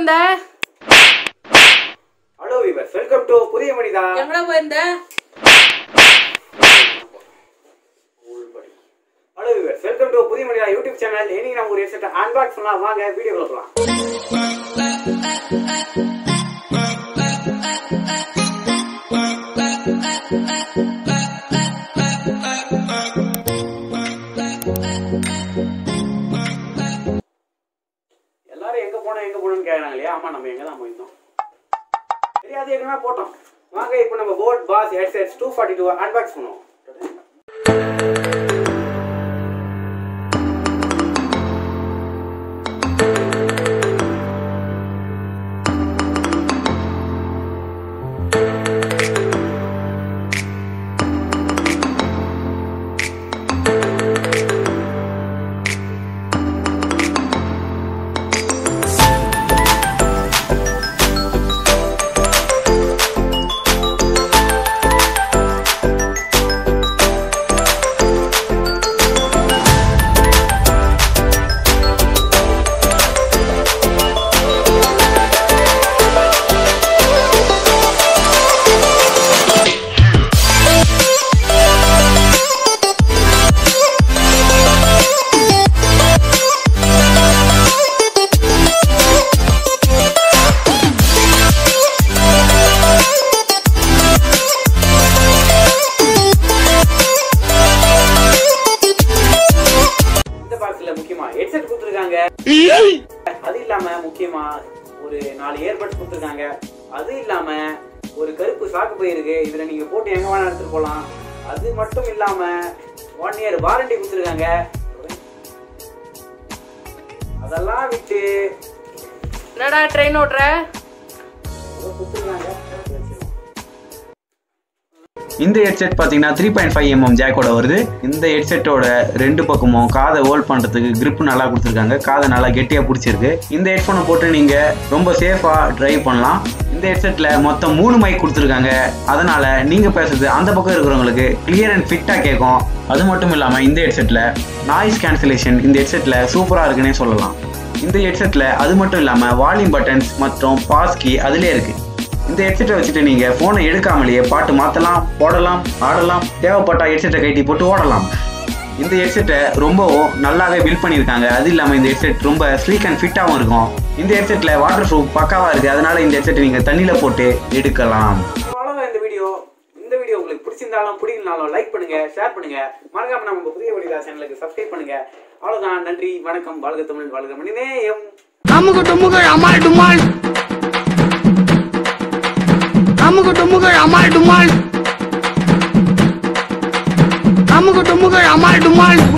வந்த hello viewers welcome to புதிய மனிதா எங்கடா போயிருந்த ஹலோ விவர்ஸ் வெல்கம் டு புதிய மனிதா யூடியூப் சேனல் இன்னைக்கு நம்ம ஒரு ஹெட்செட் அன்பாக்ஸ் பண்ணலாம் வாங்க வீடியோக்குள்ள போலாம் எல்லாரும் எங்க போனோம் எங்க போனோம்னு கேக்குறாங்க இல்லையா ஆமா நம்ம எங்க தான் போயிருந்தோம் தெரியாது எங்கன்னா போட்டோம் வாங்க இப்போ நம்ம boat bass headsets two forty two unbox பண்ணுவோம் இந்த பாக்ஸ்ல முக்கியமா ஹெட்செட் கொடுத்துருக்காங்க அது இல்லாம முக்கியமா ஒரு நாலு இயர்பட்ஸ் கொடுத்துருக்காங்க அது இல்லாம ஒரு கருப்பு சாக்கு பை இருக்கு இதுல நீங்க போட்டு எங்க வேணா எடுத்துட்டு போலாம் அது மட்டும் இல்லாம ஒன் இயர் வாரண்டி கொடுத்துருக்காங்க அதெல்லாம் விட்டு என்னடா ட்ரெயின் ஓட்டுற ஏதோ கொடுத்துருக்காங்க இந்த ஹெட்செட் பார்த்தீங்கன்னா த்ரீ பாயிண்ட் ஃபைவ் எம்எம் ஜாக்கோட வருது இந்த ஹெட்செட்டோட ரெண்டு பக்கமும் காதை ஹோல்ட் பண்ணுறதுக்கு grip நல்லா கொடுத்துருக்காங்க காதை நல்லா கெட்டியாக பிடிச்சிருக்கு இந்த ஹெட்ஃபோனை போட்டு நீங்கள் ரொம்ப சேஃபாக டிரைவ் பண்ணலாம் இந்த ஹெட்செட்டில் மொத்தம் மூணு மைக் கொடுத்துருக்காங்க அதனால் நீங்கள் பேசுறது அந்த பக்கம் இருக்கிறவங்களுக்கு கிளியர் அண்ட் ஃபிட்டாக கேட்கும் அது மட்டும் இல்லாமல் இந்த ஹெட்செட்டில் நாய்ஸ் கேன்சலேஷன் இந்த ஹெட்செட்டில் சூப்பராக இருக்குன்னே சொல்லலாம் இந்த ஹெட்செட்டில் அது மட்டும் இல்லாமல் வால்யூம் பட்டன்ஸ் மற்றும் பாஸ் கீ அதிலே இருக்குது இந்த ஹெட்செட்டை வச்சுட்டு நீங்க போனை எடுக்காமலேயே பாட்டு மாத்தலாம் போடலாம் ஆடலாம் தேவைப்பட்டா ஹெட்செட்டை கட்டி போட்டு ஓடலாம் இந்த ஹெட்செட்டை ரொம்பவும் நல்லாவே பில்ட் பண்ணியிருக்காங்க அது இல்லாம இந்த ஹெட்செட் ரொம்ப ஸ்லீக் அண்ட் ஃபிட்டாகவும் இருக்கும் இந்த ஹெட்செட்ல வாட்டர் ப்ரூஃப் பக்காவா இருக்கு அதனால இந்த ஹெட்செட்டை நீங்க தண்ணியில போட்டு எடுக்கலாம் அவ்வளவுதான் இந்த வீடியோ இந்த வீடியோ உங்களுக்கு பிடிச்சிருந்தாலும் பிடிக்கலனாலும் லைக் பண்ணுங்க ஷேர் பண்ணுங்க மறக்காம நம்ம புதிய வழிதா சேனலுக்கு சப்ஸ்கிரைப் பண்ணுங்க அவ்வளவுதான் நன்றி வணக்கம் வாழ்க தமிழ் வாழ்க மணிநேயம் அமுகு டுமுகு அமால் டுமால் அமுகு டுமுகு அமால் டுமால் அமுகு டுமுகு அமால் டுமால்